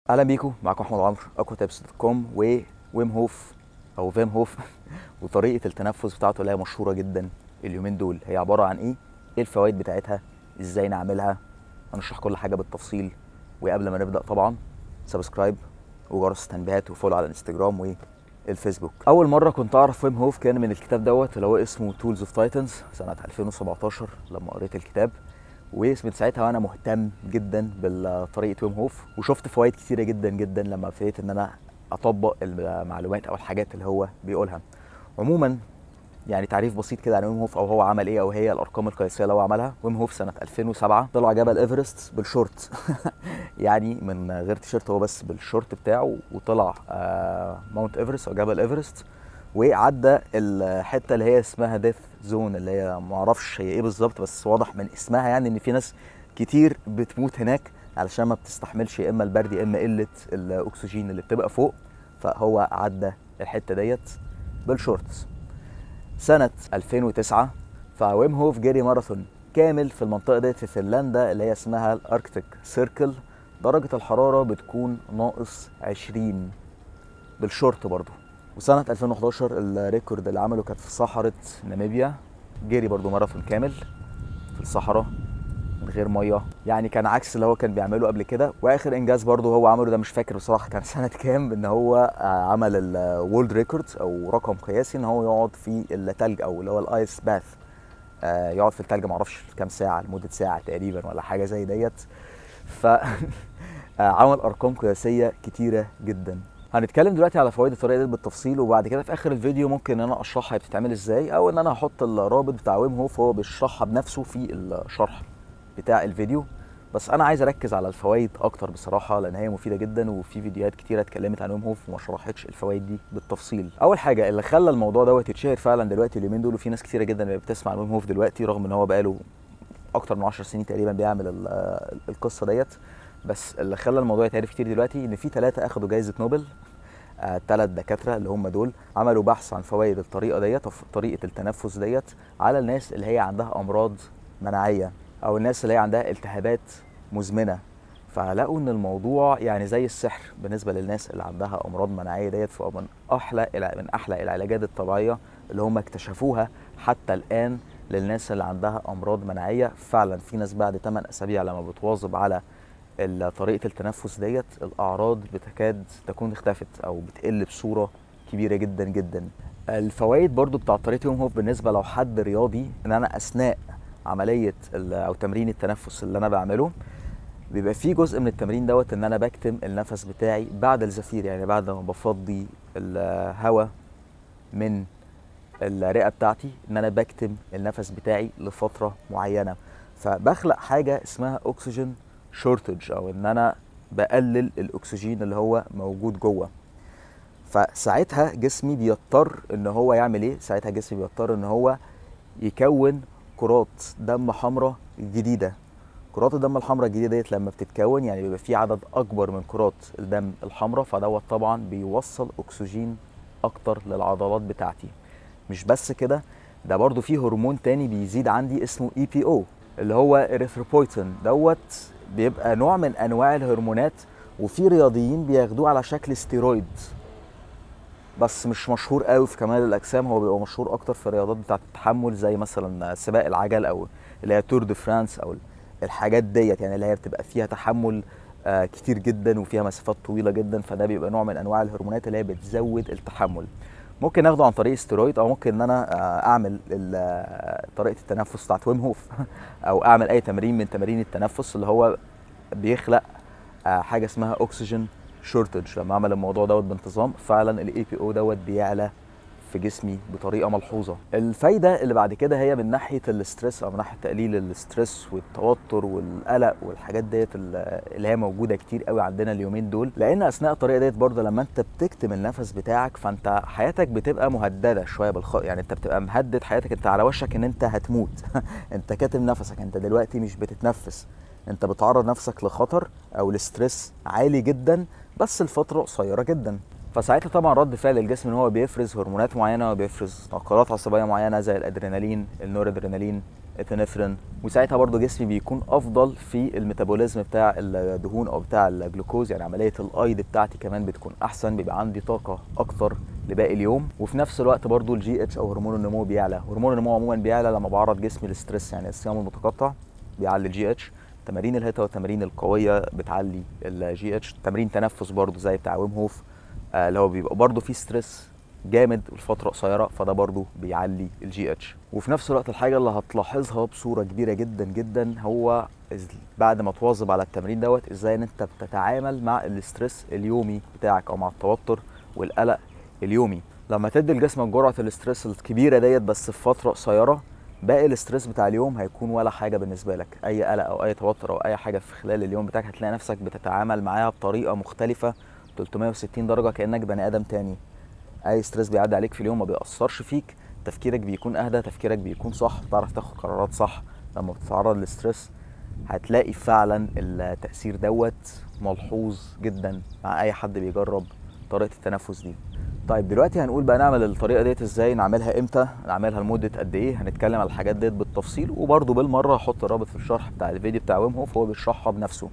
اهلا بيكم معاكم احمد عمرو اكوا تابس دوت كوم وويم هوف او فيم هوف وطريقه التنفس بتاعته اللي هي مشهوره جدا اليومين دول هي عباره عن ايه ايه الفوائد بتاعتها ازاي نعملها هنشرح كل حاجه بالتفصيل وقبل ما نبدا طبعا سبسكرايب وجرس التنبيهات وفولو على الانستجرام والفيسبوك اول مره كنت اعرف ويم هوف كان من الكتاب دوت اللي هو اسمه تولز اوف تايتنز سنه 2017 لما قريت الكتاب ومن ساعتها وانا مهتم جدا بطريقه ويم هوف وشفت فوائد كتيره جدا جدا لما ابتديت ان انا اطبق المعلومات او الحاجات اللي هو بيقولها عموما يعني تعريف بسيط كده عن ويم هوف او هو عمل ايه او هي الارقام القياسيه اللي هو عملها ويم هوف سنه 2007 طلع جبل ايفرست بالشورت يعني من غير تيشيرت هو بس بالشورت بتاعه وطلع آه ماونت ايفرست او جبل ايفرست وعدى الحته اللي هي اسمها ديث زون اللي هي ما اعرفش هي ايه بالظبط بس واضح من اسمها يعني ان في ناس كتير بتموت هناك علشان ما بتستحملش يا اما البرد يا اما قله الاكسجين اللي بتبقى فوق فهو عدى الحته ديت بالشورتس سنه 2009 فويم هوف جري ماراثون كامل في المنطقه ديت في فنلندا اللي هي اسمها الاركتيك سيركل درجه الحراره بتكون ناقص 20 بالشورت برضه وسنة 2011 الريكورد اللي عمله كانت في صحراء ناميبيا جري برضو ماراثون كامل في الصحراء من غير ميه يعني كان عكس اللي هو كان بيعمله قبل كده واخر انجاز برضو هو عمله ده مش فاكر بصراحه كان سنه كام ان هو عمل الورلد ريكورد او رقم قياسي ان هو يقعد في التلج او اللي هو الايس باث يقعد في التلج معرفش كام ساعه لمده ساعه تقريبا ولا حاجه زي ديت ف عمل ارقام قياسيه كتيره جدا هنتكلم دلوقتي على فوائد الطريقه دي بالتفصيل وبعد كده في اخر الفيديو ممكن ان انا اشرحها بتتعمل ازاي او ان انا هحط الرابط بتاع ويم هوف هو بيشرحها بنفسه في الشرح بتاع الفيديو بس انا عايز اركز على الفوائد اكتر بصراحه لان هي مفيده جدا وفي فيديوهات كتيره اتكلمت عن ويم هوف وما شرحتش الفوائد دي بالتفصيل اول حاجه اللي خلى الموضوع دوت يتشهر فعلا دلوقتي اليومين دول وفي ناس كتيره جدا بتسمع عن ويم هوف دلوقتي رغم ان هو بقاله اكتر من 10 سنين تقريبا بيعمل القصه ديت بس اللي خلى الموضوع يتعرف كتير دلوقتي ان في ثلاثه اخدوا جائزه نوبل ثلاث دكاتره اللي هم دول عملوا بحث عن فوائد الطريقه ديت او طريقه التنفس ديت على الناس اللي هي عندها امراض مناعيه او الناس اللي هي عندها التهابات مزمنه فلقوا ان الموضوع يعني زي السحر بالنسبه للناس اللي عندها امراض مناعيه ديت فهو من احلى من احلى العلاجات الطبيعيه اللي هم اكتشفوها حتى الان للناس اللي عندها امراض مناعيه فعلا في ناس بعد 8 اسابيع لما بتواظب على طريقه التنفس ديت الاعراض بتكاد تكون اختفت او بتقل بصوره كبيره جدا جدا الفوائد برضو بتاع طريقه يوم هوف بالنسبه لو حد رياضي ان انا اثناء عمليه او تمرين التنفس اللي انا بعمله بيبقى في جزء من التمرين دوت ان انا بكتم النفس بتاعي بعد الزفير يعني بعد ما بفضي الهواء من الرئه بتاعتي ان انا بكتم النفس بتاعي لفتره معينه فبخلق حاجه اسمها اكسجين شورتج او ان انا بقلل الاكسجين اللي هو موجود جوه فساعتها جسمي بيضطر ان هو يعمل ايه ساعتها جسمي بيضطر ان هو يكون كرات دم حمراء جديده كرات الدم الحمراء الجديده ديت لما بتتكون يعني بيبقى في عدد اكبر من كرات الدم الحمراء فدوت طبعا بيوصل اكسجين اكتر للعضلات بتاعتي مش بس كده ده برضو في هرمون تاني بيزيد عندي اسمه اي بي او اللي هو اريثروبويتين دوت بيبقى نوع من انواع الهرمونات وفي رياضيين بياخدوه على شكل ستيرويد بس مش مشهور قوي في كمال الاجسام هو بيبقى مشهور اكتر في الرياضات بتاعه التحمل زي مثلا سباق العجل او اللي هي تور دي فرانس او الحاجات ديت يعني اللي هي بتبقى فيها تحمل آه كتير جدا وفيها مسافات طويله جدا فده بيبقى نوع من انواع الهرمونات اللي هي بتزود التحمل ممكن اخده عن طريق استرويد او ممكن ان انا اعمل طريقه التنفس بتاعت ويم هوف او اعمل اي تمرين من تمارين التنفس اللي هو بيخلق حاجه اسمها اكسجين شورتج لما اعمل الموضوع دوت بانتظام فعلا الاي بي او دوت بيعلى في جسمي بطريقه ملحوظه الفايده اللي بعد كده هي من ناحيه الاسترس او من ناحيه تقليل الاسترس والتوتر والقلق والحاجات ديت اللي هي موجوده كتير قوي عندنا اليومين دول لان اثناء الطريقه ديت برضه لما انت بتكتم النفس بتاعك فانت حياتك بتبقى مهدده شويه بالخ يعني انت بتبقى مهدد حياتك انت على وشك ان انت هتموت انت كاتم نفسك انت دلوقتي مش بتتنفس انت بتعرض نفسك لخطر او لستريس عالي جدا بس لفتره قصيره جدا فساعتها طبعا رد فعل الجسم ان هو بيفرز هرمونات معينه وبيفرز نقرات عصبيه معينه زي الادرينالين النورادرينالين ابنفرين وساعتها برضو جسمي بيكون افضل في الميتابوليزم بتاع الدهون او بتاع الجلوكوز يعني عمليه الايض بتاعتي كمان بتكون احسن بيبقى عندي طاقه اكتر لباقي اليوم وفي نفس الوقت برضو الجي اتش او هرمون النمو بيعلى هرمون النمو عموما بيعلى لما بعرض جسمي للستريس يعني الصيام المتقطع بيعلي الجي اتش تمارين الهيتا والتمارين القويه بتعلي الجي اتش تمارين تنفس برضو زي بتاع ويم هوف آه، اللي هو بيبقى برضو فيه ستريس جامد لفتره قصيره فده برضو بيعلي الجي اتش وفي نفس الوقت الحاجه اللي هتلاحظها بصوره كبيره جدا جدا هو إز- بعد ما تواظب على التمرين دوت ازاي ان انت بتتعامل مع الاسترس اليومي بتاعك او مع التوتر والقلق اليومي لما تدي لجسمك جرعه الاسترس الكبيره ديت بس في فتره قصيره باقي الاسترس بتاع اليوم هيكون ولا حاجه بالنسبه لك اي قلق او اي توتر او اي حاجه في خلال اليوم بتاعك هتلاقي نفسك بتتعامل معاها بطريقه مختلفه 360 درجه كانك بني ادم تاني اي ستريس بيعدي عليك في اليوم ما بيأثرش فيك تفكيرك بيكون اهدى تفكيرك بيكون صح بتعرف تاخد قرارات صح لما بتتعرض للستريس هتلاقي فعلا التأثير دوت ملحوظ جدا مع اي حد بيجرب طريقة التنفس دي طيب دلوقتي هنقول بقى نعمل الطريقة ديت ازاي نعملها امتى نعملها لمدة قد ايه هنتكلم على الحاجات ديت بالتفصيل وبرضه بالمرة هحط الرابط في الشرح بتاع الفيديو بتاع ويم هوف هو بيشرحها بنفسه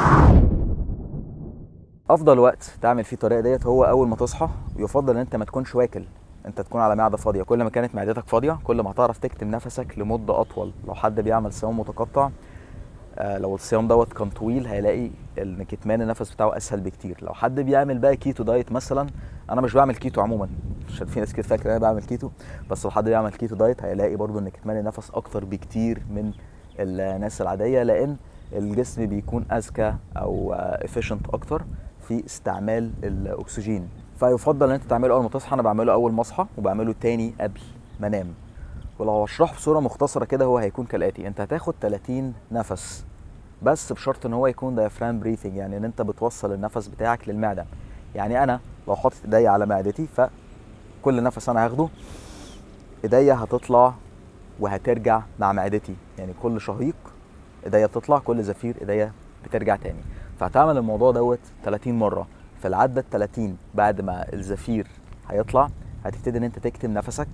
افضل وقت تعمل فيه الطريقه ديت هو اول ما تصحى ويفضل ان انت ما تكونش واكل انت تكون على معده فاضيه كل ما كانت معدتك فاضيه كل ما هتعرف تكتم نفسك لمده اطول لو حد بيعمل صيام متقطع آه لو الصيام دوت كان طويل هيلاقي ان كتمان النفس بتاعه اسهل بكتير لو حد بيعمل بقى كيتو دايت مثلا انا مش بعمل كيتو عموما عشان في ناس كده فاكره انا بعمل كيتو بس لو حد بيعمل كيتو دايت هيلاقي برضو ان كتمان النفس اكتر بكتير من الناس العاديه لان الجسم بيكون اذكى او افيشنت اكتر في استعمال الاكسجين فيفضل ان انت تعمله اول ما تصحى انا بعمله اول ما اصحى وبعمله تاني قبل ما انام ولو هشرحه بصوره مختصره كده هو هيكون كالاتي انت هتاخد 30 نفس بس بشرط ان هو يكون دايفرام بريثنج يعني ان انت بتوصل النفس بتاعك للمعده يعني انا لو حاطط ايديا على معدتي فكل نفس انا هاخده ايديا هتطلع وهترجع مع معدتي يعني كل شهيق ايديا بتطلع كل زفير ايديا بترجع تاني فهتعمل الموضوع دوت 30 مره في العده ال 30 بعد ما الزفير هيطلع هتبتدي ان انت تكتم نفسك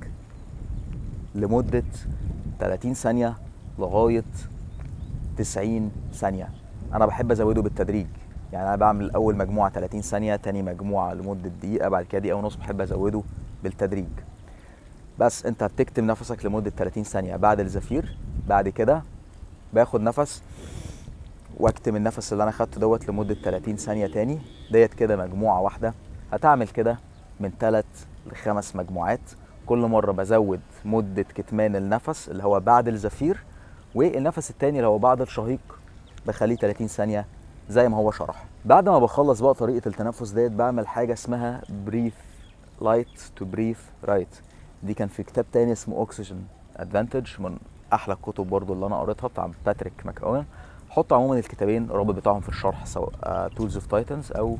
لمده 30 ثانيه لغايه 90 ثانيه انا بحب ازوده بالتدريج يعني انا بعمل اول مجموعه 30 ثانيه تاني مجموعه لمده دقيقه بعد كده دقيقه ونص بحب ازوده بالتدريج بس انت بتكتم نفسك لمده 30 ثانيه بعد الزفير بعد كده باخد نفس واكتم النفس اللي انا خدته دوت لمده 30 ثانيه تاني ديت كده مجموعه واحده هتعمل كده من 3 لخمس مجموعات كل مره بزود مده كتمان النفس اللي هو بعد الزفير والنفس التاني اللي هو بعد الشهيق بخليه 30 ثانيه زي ما هو شرح بعد ما بخلص بقى طريقه التنفس ديت بعمل حاجه اسمها بريث لايت تو بريث رايت دي كان في كتاب تاني اسمه اوكسجين ادفانتج من احلى الكتب برضو اللي انا قريتها بتاع باتريك ماكاون حط عموما الكتابين الرابط بتاعهم في الشرح سواء تولز اوف تايتنز او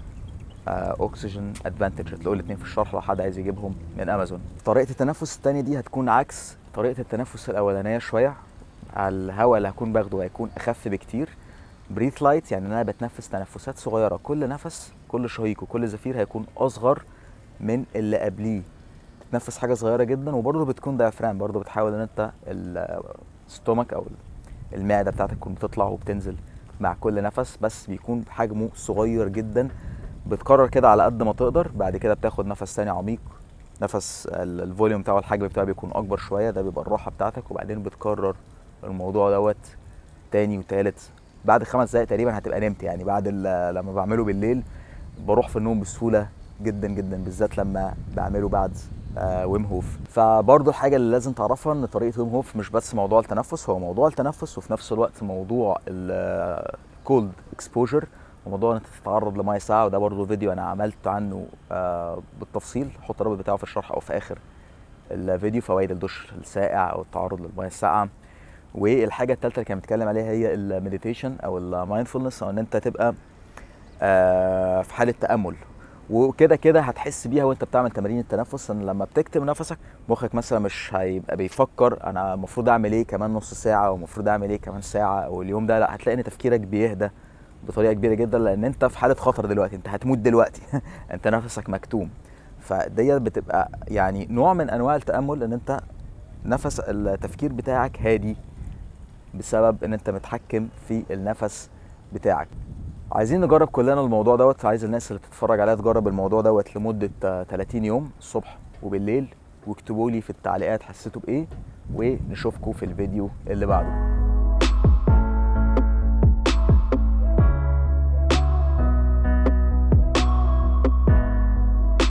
اوكسجين ادفانتج هتلاقوا الاثنين في الشرح لو حد عايز يجيبهم من امازون طريقه التنفس الثانيه دي هتكون عكس طريقه التنفس الاولانيه شويه الهواء اللي هكون باخده هيكون اخف بكتير بريث لايت يعني انا بتنفس تنفسات صغيره كل نفس كل شهيق وكل زفير هيكون اصغر من اللي قبليه تتنفس حاجه صغيره جدا وبرضه بتكون دايفرام برضه بتحاول ان انت الستومك او المعده بتاعتك تكون بتطلع وبتنزل مع كل نفس بس بيكون حجمه صغير جدا بتكرر كده على قد ما تقدر بعد كده بتاخد نفس تاني عميق نفس الفوليوم بتاعه الحجم بتاعه بيكون اكبر شويه ده بيبقى الراحه بتاعتك وبعدين بتكرر الموضوع دوت تاني وتالت بعد خمس دقايق تقريبا هتبقى نمت يعني بعد لما بعمله بالليل بروح في النوم بسهوله جدا جدا بالذات لما بعمله بعد آه ويم هوف فبرضه الحاجه اللي لازم تعرفها ان طريقه ويم هوف مش بس موضوع التنفس هو موضوع التنفس وفي نفس الوقت موضوع الكولد اكسبوجر وموضوع ان انت تتعرض لميه ساقعه وده برضه فيديو انا عملت عنه آه بالتفصيل هحط الرابط بتاعه في الشرح او في اخر الفيديو فوائد الدش الساقع او التعرض للميه الساقعه والحاجه الثالثه اللي كان بيتكلم عليها هي المديتيشن او المايندفولنس او ان انت تبقى آه في حاله تامل وكده كده هتحس بيها وانت بتعمل تمارين التنفس ان لما بتكتم نفسك مخك مثلا مش هيبقى بيفكر انا المفروض اعمل ايه كمان نص ساعه او المفروض اعمل ايه كمان ساعه او اليوم ده لا هتلاقي ان تفكيرك بيهدى بطريقه كبيره جدا لان انت في حاله خطر دلوقتي انت هتموت دلوقتي انت نفسك مكتوم فديت بتبقى يعني نوع من انواع التامل ان انت نفس التفكير بتاعك هادي بسبب ان انت متحكم في النفس بتاعك عايزين نجرب كلنا الموضوع دوت عايز الناس اللي بتتفرج عليها تجرب الموضوع دوت لمده آه، 30 يوم الصبح وبالليل واكتبوا لي في التعليقات حسيتوا بايه ونشوفكم في الفيديو اللي بعده